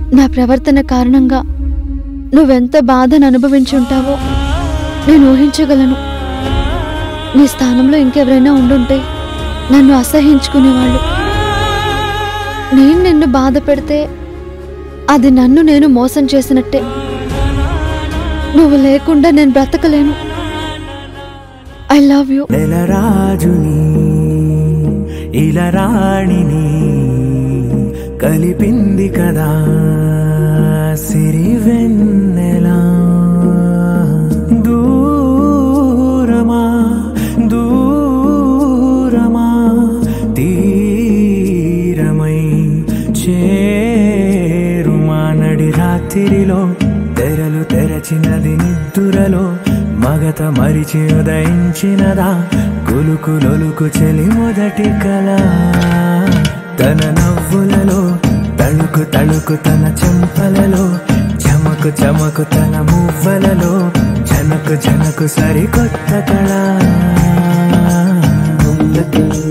నా ప్రవర్తన కారణంగా నువ్వెంత బాధను అనుభవించుంటావో నేను ఊహించగలను నీ స్థానంలో ఇంకెవరైనా ఉండుంటే నన్ను అసహించుకునేవాళ్ళు నేను నిన్ను బాధ పెడితే అది నన్ను నేను మోసం చేసినట్టే నువ్వు లేకుండా నేను బ్రతకలేను ఐ లవ్ యూ నెలరాజుని ఇలా రాణిని కలిపింది కదా సిరి వెన్నెలా దూరమా దూరమా తీరమై చేరుమా నడి రాత్రిలో తెరలు తెరచినది నిద్దురలో మగత మరిచి ఉదయించినదా కులుకు లొలుకు చెలి మొదటి కళ తన నవ్వులలో తళుకు తళుకు తన చెంపలలో చమకు చమకు తన మువ్వలలో జనకు జనకు సరికొత్త కళ